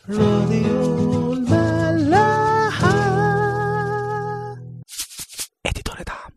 راديو الملاحة اديتور دعم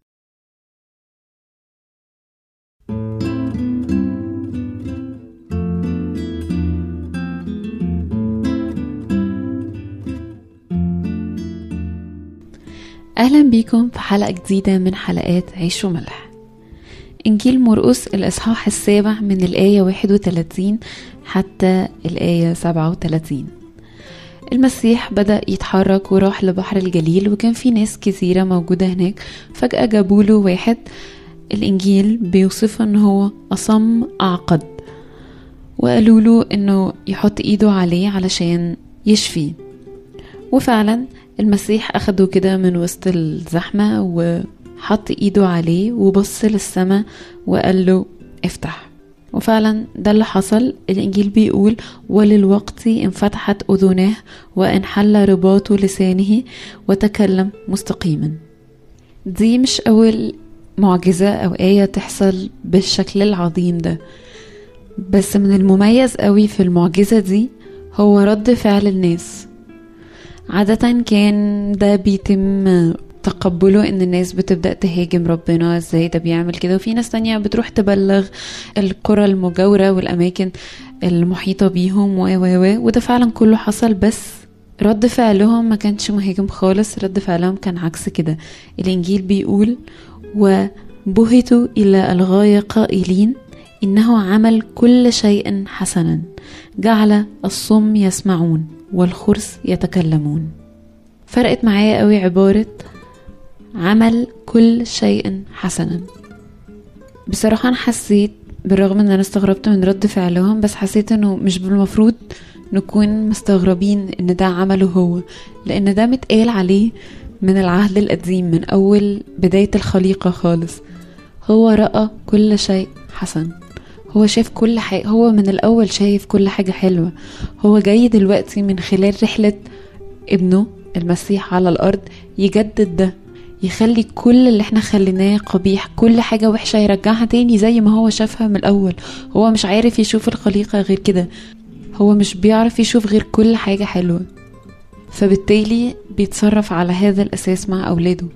أهلا بيكم في حلقة جديدة من حلقات عيش وملح إنجيل مرقس الإصحاح السابع من الآية 31 حتى الآية 37 المسيح بدأ يتحرك وراح لبحر الجليل وكان في ناس كثيرة موجودة هناك فجأة جابوله واحد الإنجيل بيوصفه إن هو أصم أعقد وقالوا له إنه يحط إيده عليه علشان يشفيه وفعلا المسيح أخده كده من وسط الزحمة وحط إيده عليه وبص للسماء وقال له افتح وفعلا ده اللي حصل الإنجيل بيقول وللوقت انفتحت أذناه وانحل رباط لسانه وتكلم مستقيما دي مش أول معجزة أو آية تحصل بالشكل العظيم ده بس من المميز قوي في المعجزة دي هو رد فعل الناس عادة كان ده بيتم تقبله ان الناس بتبدأ تهاجم ربنا ازاي ده بيعمل كده وفي ناس تانية بتروح تبلغ القرى المجاورة والاماكن المحيطة بيهم و و و وده فعلا كله حصل بس رد فعلهم ما كانش مهاجم خالص رد فعلهم كان عكس كده الانجيل بيقول وبهتوا الى الغاية قائلين انه عمل كل شيء حسنا جعل الصم يسمعون والخرس يتكلمون فرقت معايا قوي عبارة عمل كل شيء حسنا بصراحة أنا حسيت بالرغم ان انا استغربت من رد فعلهم بس حسيت انه مش بالمفروض نكون مستغربين ان ده عمله هو لان ده متقال عليه من العهد القديم من اول بداية الخليقة خالص هو رأى كل شيء حسن هو شاف كل حاجة هو من الأول شايف كل حاجة حلوة هو جاي دلوقتي من خلال رحلة ابنه المسيح على الأرض يجدد ده يخلي كل اللي احنا خليناه قبيح كل حاجة وحشة يرجعها تاني زي ما هو شافها من الأول هو مش عارف يشوف الخليقة غير كده هو مش بيعرف يشوف غير كل حاجة حلوة فبالتالي بيتصرف على هذا الأساس مع أولاده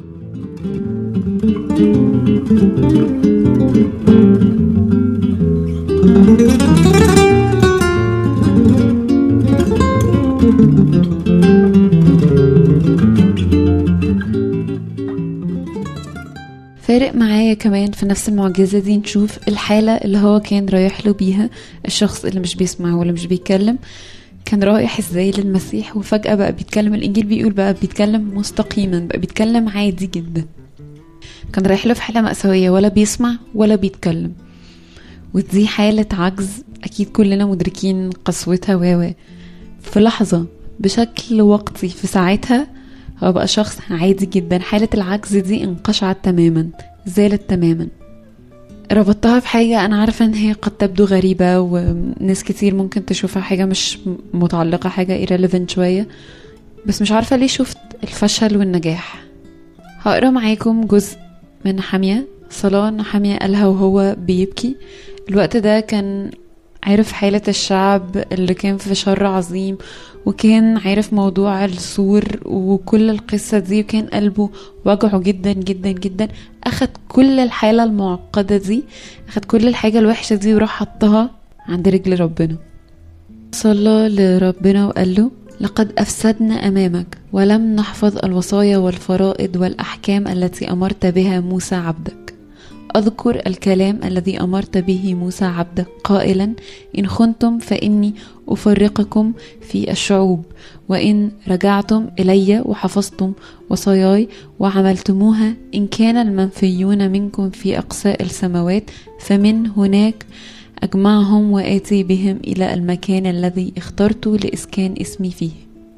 فارق معايا كمان في نفس المعجزة دي نشوف الحالة اللي هو كان رايح له بيها الشخص اللي مش بيسمع ولا مش بيتكلم كان رايح ازاي للمسيح وفجأة بقى بيتكلم الإنجيل بيقول بقى بيتكلم مستقيما بقى بيتكلم عادي جدا كان رايح له في حالة مأساوية ولا بيسمع ولا بيتكلم ودي حالة عجز أكيد كلنا مدركين قسوتها و في لحظة بشكل وقتي في ساعتها هو بقى شخص عادي جدا حالة العجز دي انقشعت تماما زالت تماما ربطتها في حاجة أنا عارفة إن هي قد تبدو غريبة وناس كتير ممكن تشوفها حاجة مش متعلقة حاجة irrelevant شوية بس مش عارفة ليه شفت الفشل والنجاح هقرا معاكم جزء من حامية صلاة نحامية قالها وهو بيبكي الوقت ده كان عارف حالة الشعب اللي كان في شر عظيم وكان عارف موضوع السور وكل القصة دي وكان قلبه وجعه جدا جدا جدا أخد كل الحالة المعقدة دي أخد كل الحاجة الوحشة دي وراح حطها عند رجل ربنا صلى لربنا وقال له لقد أفسدنا أمامك ولم نحفظ الوصايا والفرائض والأحكام التي أمرت بها موسى عبدك أذكر الكلام الذي أمرت به موسى عبدك قائلا إن خنتم فإني أفرقكم في الشعوب وإن رجعتم إلي وحفظتم وصاياي وعملتموها إن كان المنفيون منكم في أقصاء السماوات فمن هناك أجمعهم وآتي بهم إلى المكان الذي اخترت لإسكان اسمي فيه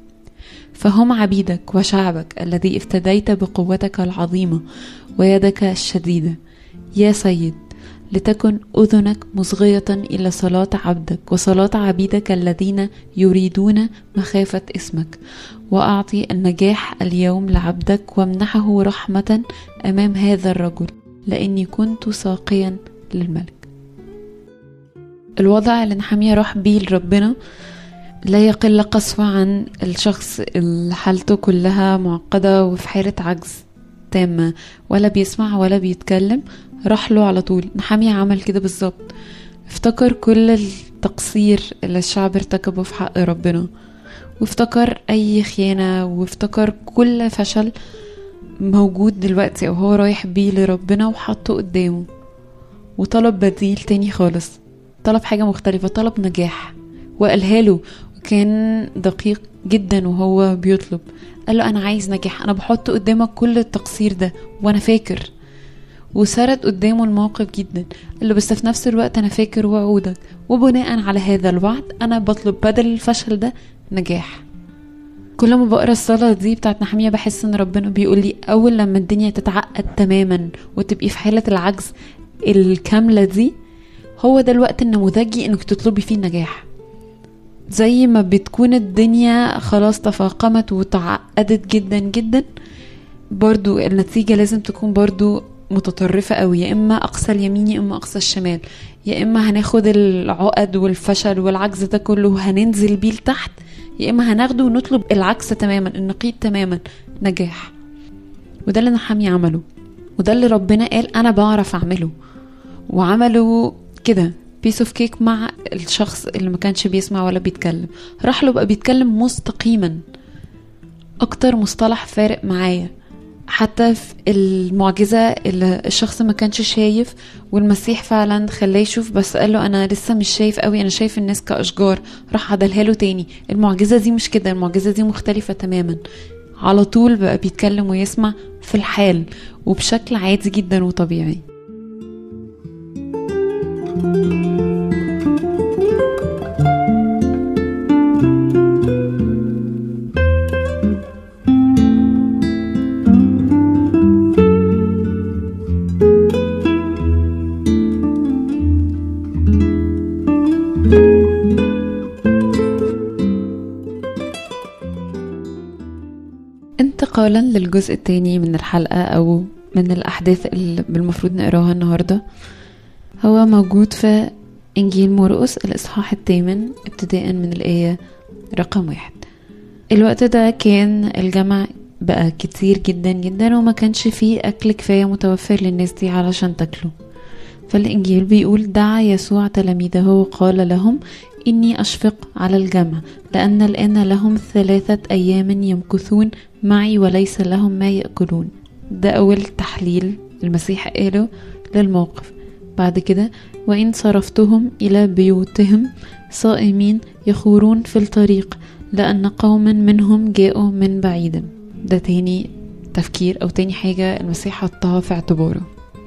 فهم عبيدك وشعبك الذي افتديت بقوتك العظيمة ويدك الشديدة يا سيد لتكن أذنك مصغية إلى صلاة عبدك وصلاة عبيدك الذين يريدون مخافة اسمك وأعطي النجاح اليوم لعبدك وامنحه رحمة أمام هذا الرجل لأني كنت ساقيا للملك الوضع اللي نحامية راح بيه لربنا لا يقل قسوة عن الشخص اللي حالته كلها معقدة وفي حالة عجز تامة ولا بيسمع ولا بيتكلم راح له على طول نحامية عمل كده بالظبط افتكر كل التقصير اللي الشعب ارتكبه في حق ربنا وافتكر اي خيانة وافتكر كل فشل موجود دلوقتي او هو رايح بيه لربنا وحطه قدامه وطلب بديل تاني خالص طلب حاجة مختلفة طلب نجاح وقالها له وكان دقيق جدا وهو بيطلب قال له انا عايز نجاح انا بحط قدامك كل التقصير ده وانا فاكر وسرد قدامه الموقف جدا قال له بس في نفس الوقت انا فاكر وعودك وبناء على هذا الوعد انا بطلب بدل الفشل ده نجاح كل ما بقرا الصلاة دي بتاعت نحمية بحس ان ربنا بيقول لي اول لما الدنيا تتعقد تماما وتبقي في حالة العجز الكاملة دي هو ده الوقت النموذجي انك تطلبي فيه النجاح زي ما بتكون الدنيا خلاص تفاقمت وتعقدت جدا جدا برضو النتيجة لازم تكون برضو متطرفة قوي يا إما أقصى اليمين يا إما أقصى الشمال يا إما هناخد العقد والفشل والعجز ده كله وهننزل بيه لتحت يا إما هناخده ونطلب العكس تماما النقيض تماما نجاح وده اللي نحامي عمله وده اللي ربنا قال أنا بعرف أعمله وعمله كده بيس اوف كيك مع الشخص اللي ما كانش بيسمع ولا بيتكلم راح له بقى بيتكلم مستقيما اكتر مصطلح فارق معايا حتى في المعجزة اللي الشخص ما كانش شايف والمسيح فعلا خلاه يشوف بس قال له انا لسه مش شايف قوي انا شايف الناس كاشجار راح عدلها له تاني المعجزة دي مش كده المعجزة دي مختلفة تماما على طول بقى بيتكلم ويسمع في الحال وبشكل عادي جدا وطبيعي انتقالا للجزء التاني من الحلقة أو من الأحداث اللي المفروض نقراها النهاردة هو موجود في إنجيل مرقس الإصحاح الثامن ابتداء من الآية رقم واحد الوقت ده كان الجمع بقى كتير جدا جدا وما كانش فيه أكل كفاية متوفر للناس دي علشان تاكله فالإنجيل بيقول دعا يسوع تلاميذه وقال لهم إني أشفق على الجمع لأن الآن لهم ثلاثة أيام يمكثون معي وليس لهم ما يأكلون ده أول تحليل المسيح قاله للموقف بعد كده وإن صرفتهم إلى بيوتهم صائمين يخورون في الطريق لأن قوما منهم جاءوا من بعيد ده تاني تفكير أو تاني حاجة المسيح حطها في اعتباره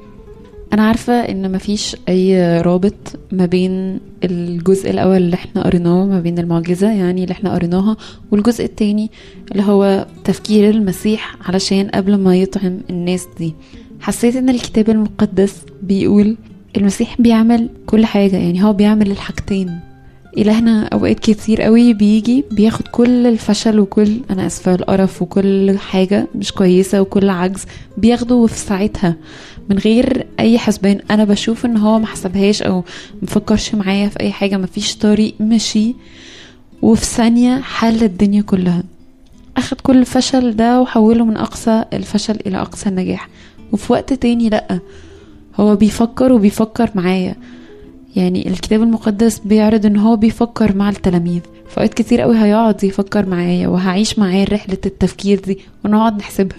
أنا عارفة إن مفيش أي رابط ما بين الجزء الأول اللي احنا قريناه ما بين المعجزة يعني اللي احنا قريناها والجزء التاني اللي هو تفكير المسيح علشان قبل ما يطعم الناس دي حسيت إن الكتاب المقدس بيقول المسيح بيعمل كل حاجة يعني هو بيعمل الحاجتين إلهنا أوقات كتير قوي بيجي بياخد كل الفشل وكل أنا أسفة القرف وكل حاجة مش كويسة وكل عجز بياخده في ساعتها من غير أي حسبان أنا بشوف إن هو محسبهاش أو مفكرش معايا في أي حاجة مفيش طريق مشي وفي ثانية حل الدنيا كلها أخد كل الفشل ده وحوله من أقصى الفشل إلى أقصى النجاح وفي وقت تاني لأ هو بيفكر وبيفكر معايا يعني الكتاب المقدس بيعرض ان هو بيفكر مع التلاميذ فوقت كتير قوي هيقعد يفكر معايا وهعيش معاه رحلة التفكير دي ونقعد نحسبها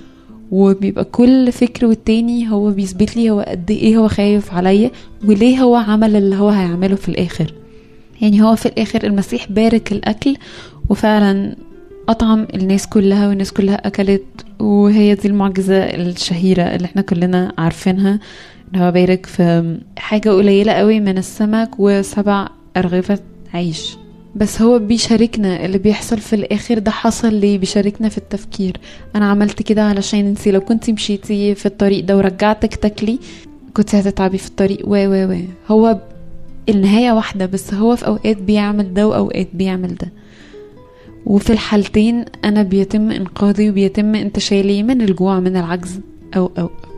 وبيبقى كل فكر والتاني هو بيثبت لي هو قد ايه هو خايف عليا وليه هو عمل اللي هو هيعمله في الاخر يعني هو في الاخر المسيح بارك الاكل وفعلا اطعم الناس كلها والناس كلها اكلت وهي دي المعجزة الشهيرة اللي احنا كلنا عارفينها ان هو بارك في حاجة قليلة قوي من السمك وسبع أرغفة عيش بس هو بيشاركنا اللي بيحصل في الاخر ده حصل ليه بيشاركنا في التفكير انا عملت كده علشان انتي لو كنتي مشيتي في الطريق ده ورجعتك تاكلي كنتي هتتعبي في الطريق و و و هو النهاية واحدة بس هو في اوقات بيعمل ده واوقات بيعمل ده وفي الحالتين انا بيتم انقاذي وبيتم انتشالي من الجوع من العجز او او, أو.